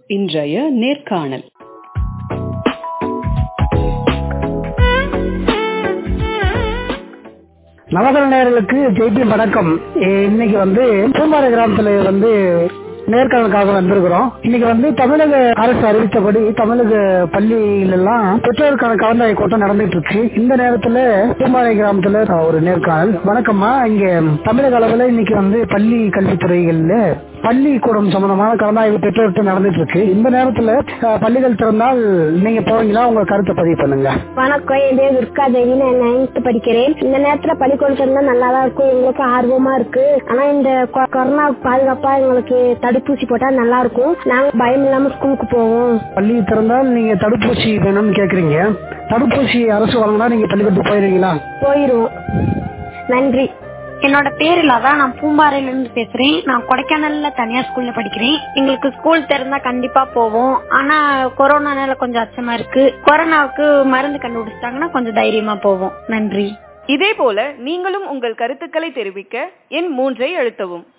இன்றைய நேர்காணல் நவகர நேயர்களுக்கு ஜெய்பி வணக்கம் இ- இன்னைக்கு வந்து பூம்பாறை கிராமத்துல வந்து நேர்காணலுக்காக வந்திருக்கிறோம் இன்னைக்கு வந்து தமிழக அரசு அறிவித்தபடி தமிழக பள்ளியில எல்லாம் பெற்றோருக்கான கலந்தாய் கூட்டம் நடந்துட்டு இருக்கு இந்த நேரத்துல பூம்பாறை கிராமத்துல ஒரு நேர்காணல் வணக்கம்மா இங்க தமிழக அளவுல இன்னைக்கு வந்து பள்ளி கல்வித்துறைகள்ல பள்ளிக்கூடம் சம்பந்தமான கலந்தாய்வு பெற்றோர்கிட்ட நடந்துட்டு இருக்கு இந்த நேரத்துல அஹ், பள்ளிகள் திறந்தால் நீங்க போவீங்களா உங்க கருத்தை பதிவு பண்ணுங்க வணக்கம் என் பேர் துர்கா தேவி நான் நைன்த் படிக்கிறேன் இந்த நேரத்துல பள்ளிக்கூடத்துல இருந்தா நல்லா தான் இருக்கும் எங்களுக்கு ஆர்வமா இருக்கு ஆனா இந்த கொ- கொரோனா பாதுகாப்பா எங்களுக்கு தடுப்பூசி போட்டா நல்லா இருக்கும் நாங்க பயம் இல்லாம ஸ்கூலுக்கு போவோம் பள்ளி திறந்தால் நீங்க தடுப்பூசி வேணும்னு கேக்குறீங்க தடுப்பூசி அரசு வழங்கினா நீங்க பள்ளிக்கூடத்துக்கு போயிருவீங்களா போயிருவோம் நன்றி என்னோட பேர் இல்லாதா நான் பூம்பாறையில இருந்து பேசுறேன் நான் கொடைக்கானல்ல தனியார் ஸ்கூல்ல படிக்கிறேன் எங்களுக்கு ஸ்கூல் திறந்தா கண்டிப்பா போவோம் ஆனா கொரோனானால கொஞ்சம் அச்சமா இருக்கு கொரோனாவுக்கு மருந்து கண்டுபிடிச்சிட்டாங்கன்னா கொஞ்சம் தைரியமா போவோம் நன்றி இதேபோல நீங்களும் உங்கள் கருத்துக்களை தெரிவிக்க எண் மூன்றை அழுத்தவும்